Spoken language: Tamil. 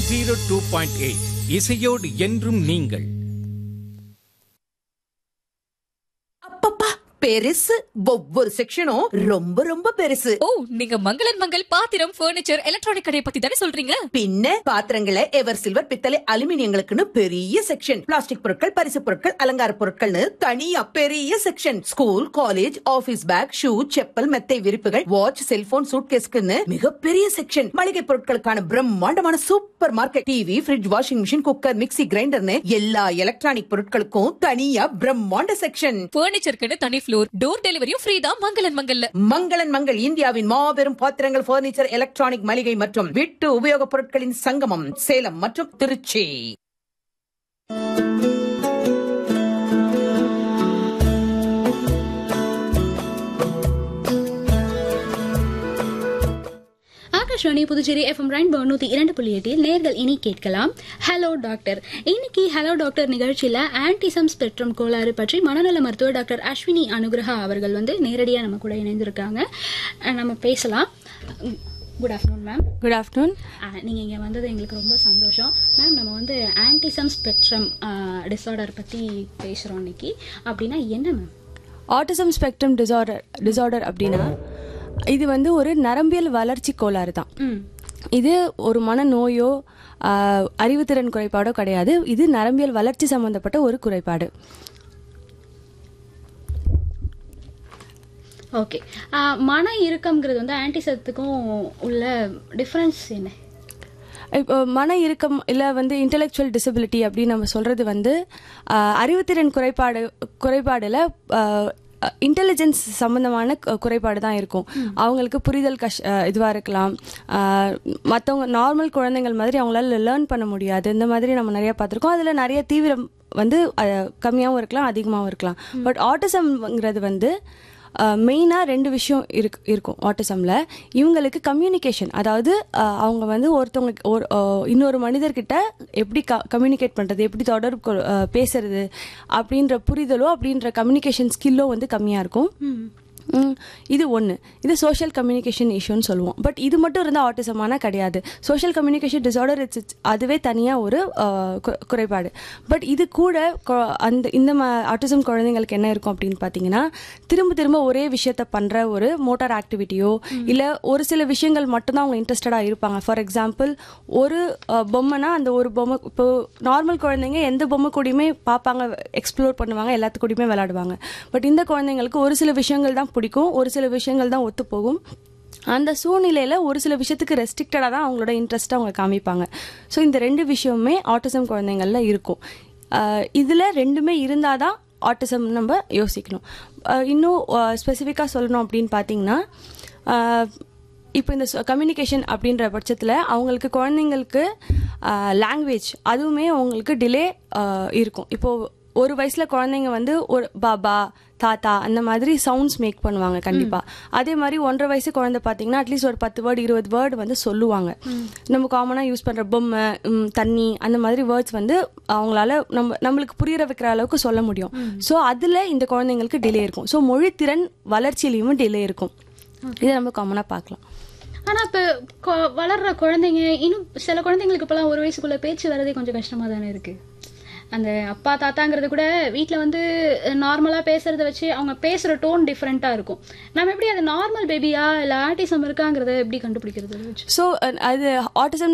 ஜீரோ டூ பாயிண்ட் எயிட் இசையோடு என்றும் நீங்கள் அப்பப்பா பெருசு ஒவ்வொரு செக்ஷனும் ரொம்ப ரொம்ப பெருசு ஓ நீங்க மங்களன் மங்கள் பாத்திரம் ஃபர்னிச்சர் எலக்ட்ரானிக் கடையை பத்தி தானே சொல்றீங்க பின்ன பாத்திரங்களை எவர் சில்வர் பித்தளை அலுமினியங்களுக்குன்னு பெரிய செக்ஷன் பிளாஸ்டிக் பொருட்கள் பரிசு பொருட்கள் அலங்கார பொருட்கள்னு தனியா பெரிய section school college office bag shoe chappal மெத்தை விரிப்புகள் வாட்ச் செல்போன் சூட்கேஸ்க்குன்னு மிகப்பெரிய செக்ஷன் மளிகை பொருட்களுக்கான பிரம்மாண்டமான super market TV fridge washing machine cooker mixie கிரைண்டர்னு எல்லா எலக்ட்ரானிக் பொருட்களுக்கும் தனியா பிரம்மாண்ட செக்ஷன் ஃபர்னிச்சருக்குன்னு தனி ஃப்ளோர் டோர் டெலிவரியும் ஃப்ரீ தான் மங்களன் மங்கல்ல மங்களன் மங்கள் இந்தியாவின் மாபெரும் பாத்திரங்கள் பர்னிச்சர் எலக்ட்ரானிக் மளிகை மற்றும் வீட்டு உபயோகப் பொருட்களின் சங்கமம் சேலம் மற்றும் திருச்சி ஆகாஷ்வாணி புதுச்சேரி எஃப்எம் ரெயின்போ நூத்தி இரண்டு புள்ளி எட்டில் நேர்கள் இனி கேட்கலாம் ஹலோ டாக்டர் இன்னைக்கு ஹலோ டாக்டர் நிகழ்ச்சியில ஆன்டிசம் ஸ்பெக்ட்ரம் கோளாறு பற்றி மனநல மருத்துவர் டாக்டர் அஸ்வினி அனுகிரகா அவர்கள் வந்து நேரடியாக நம்ம கூட இணைந்திருக்காங்க அஹ் நம்ம பேசலாம் good afternoon ma'am good afternoon நீங்கள் இங்கே வந்தது எங்களுக்கு ரொம்ப சந்தோஷம் மேம் நம்ம வந்து ஆன்டிசம் ஸ்பெக்ட்ரம் டிஸார்டர் பற்றி பேசுகிறோம் இன்னைக்கு அப்படின்னா என்ன ma'am autism spectrum disorder disorder அப்படின்னா இது வந்து ஒரு நரம்பியல் வளர்ச்சி கோளாறு தான் ம் இது ஒரு மனநோயோ ஆஹ், அறிவுத்திறன் குறைபாடோ கிடையாது இது நரம்பியல் வளர்ச்சி சம்பந்தப்பட்ட ஒரு குறைபாடு ஓகே மன இறுக்கம்ங்கிறது வந்து ஆன்டிசத்துக்கும் உள்ள டிஃப்ரென்ஸ் என்ன இப்போ மன இறுக்கம் இல்லை வந்து இன்டெலெக்சுவல் டிசபிலிட்டி அப்படின்னு நம்ம சொல்றது வந்து ஆஹ், அறிவுத்திறன் குறைபாடு குறைபாடுல இன்டெலிஜென்ஸ் சம்பந்தமான கு- குறைபாடு தான் இருக்கும் அவங்களுக்கு புரிதல் கஷ் இதுவாக இருக்கலாம் மற்றவங்க நார்மல் குழந்தைகள் மாதிரி அவங்களால லேர்ன் பண்ண முடியாது இந்த மாதிரி நம்ம நிறைய பார்த்துருக்கோம் அதில் நிறைய தீவிரம் வந்து கம்மியாகவும் இருக்கலாம் அதிகமாகவும் இருக்கலாம் பட் ஆட்டிசம்ங்கிறது வந்து மெயினாக ரெண்டு விஷயம் இருக்கு இருக்கும் ஆட்டிசமில் இவங்களுக்கு கம்யூனிகேஷன் அதாவது அஹ், அவங்க வந்து ஒருத்தவங்க ஒரு அஹ், இன்னொரு மனிதர்கிட்ட எப்படி க கம்யூனிகேட் பண்ணுறது எப்படி தொடர்பு கொ- அஹ், பேசுறது அப்படின்ற புரிதலோ அப்படின்ற கம்யூனிகேஷன் ஸ்கில்லோ வந்து கம்மியாக இருக்கும் ம், இது ஒன்று இது சோஷியல் கம்யூனிகேஷன் இஷ்யூன்னு சொல்லுவோம் பட் இது மட்டும் இருந்தால் ஆட்டிசமானா கிடையாது சோஷியல் கம்யூனிகேஷன் டிசார்டர் இட்ஸ் அதுவே தனியாக ஒரு அஹ், கு- குறைபாடு பட் இது கூட கொ- அந்த இந்த ஆட்டிசம் குழந்தைங்களுக்கு என்ன இருக்கும் அப்படின்னு பார்த்தீங்கன்னா திரும்ப திரும்ப ஒரே விஷயத்த பண்ணுற ஒரு மோட்டார் ஆக்டிவிட்டியோ இல்லை ஒரு சில விஷயங்கள் மட்டும்தான் அவங்க இன்ட்ரெஸ்டடாக இருப்பாங்க ஃபார் எக்ஸாம்பிள் ஒரு அஹ், பொம்மைனா அந்த ஒரு பொம்மை இப்போ நார்மல் குழந்தைங்க எந்த பொம்மை கூடயுமே பார்ப்பாங்க எக்ஸ்ப்ளோர் பண்ணுவாங்க எல்லாத்து கூடயுமே விளையாடுவாங்க பட் இந்த குழந்தைங்களுக்கு ஒரு சில விஷயங்கள் தான் பிடிக்கும் ஒரு சில விஷயங்கள் தான் ஒத்து போகும் அந்த சூழ்நிலையில் ஒரு சில விஷயத்துக்கு ரெஸ்ட்ரிக்டடாக தான் அவங்களோட இன்ட்ரெஸ்ட்டை அவங்க காமிப்பாங்க ஸோ இந்த ரெண்டு விஷயமுமே ஆட்டிசம் குழந்தைங்களில் இருக்கும் இதில் ரெண்டுமே இருந்தால் தான் ஆட்டிசம் நம்ம யோசிக்கணும் அஹ் இன்னும் ஸ்பெசிஃபிக்காக சொல்லணும் அப்படின்னு பார்த்தீங்கன்னா அஹ், இப்போ இந்த கம்யூனிகேஷன் அப்படின்ற பட்சத்தில் அவங்களுக்கு குழந்தைங்களுக்கு லாங்குவேஜ் அதுவுமே அவங்களுக்கு டிலே இருக்கும் இப்போது ஒரு வயசில் குழந்தைங்க வந்து ஒரு பாபா தாத்தா அந்த மாதிரி சவுண்ட்ஸ் மேக் பண்ணுவாங்க கண்டிப்பாக அதே மாதிரி ஒன்றரை வயசு குழந்தை பார்த்தீங்கன்னா அட்லீஸ்ட் ஒரு பத்து வேர்டு இருபது வேர்டு வந்து சொல்லுவாங்க நம்ம காமனாக யூஸ் பண்ணுற பொம்மை ம், தண்ணி அந்த மாதிரி வேர்ட்ஸ் வந்து அவங்களால நம்ம நம்மளுக்கு புரியுற வைக்கிற அளவுக்கு சொல்ல முடியும் ஸோ அதில் இந்த குழந்தைங்களுக்கு டிலே இருக்கும் ஸோ மொழித்திறன் வளர்ச்சியிலையும் டிலே இருக்கும் இதை நம்ம காமனாக பார்க்கலாம் ஆனா இப்ப கொ- வளர்ற குழந்தைங்க இன்னும் சில குழந்தைங்களுக்கு இப்பெல்லாம் ஒரு வயசுக்குள்ள பேச்சு வரதே கொஞ்சம் கஷ்டமா தானே இருக்கு அந்த அப்பா தாத்தாங்கிறது கூட வீட்ல வந்து நார்மலா பேசுறத வச்சு அவங்க பேசுற டோன் டிஃப்ரெண்டா இருக்கும் நம்ம எப்படி அது நார்மல் பேபியா இல்ல ஆட்டிசம் இருக்காங்கிறத எப்படி கண்டுபிடிக்கிறது அதை வச்சு ஸோ அது ஆட்டிசம்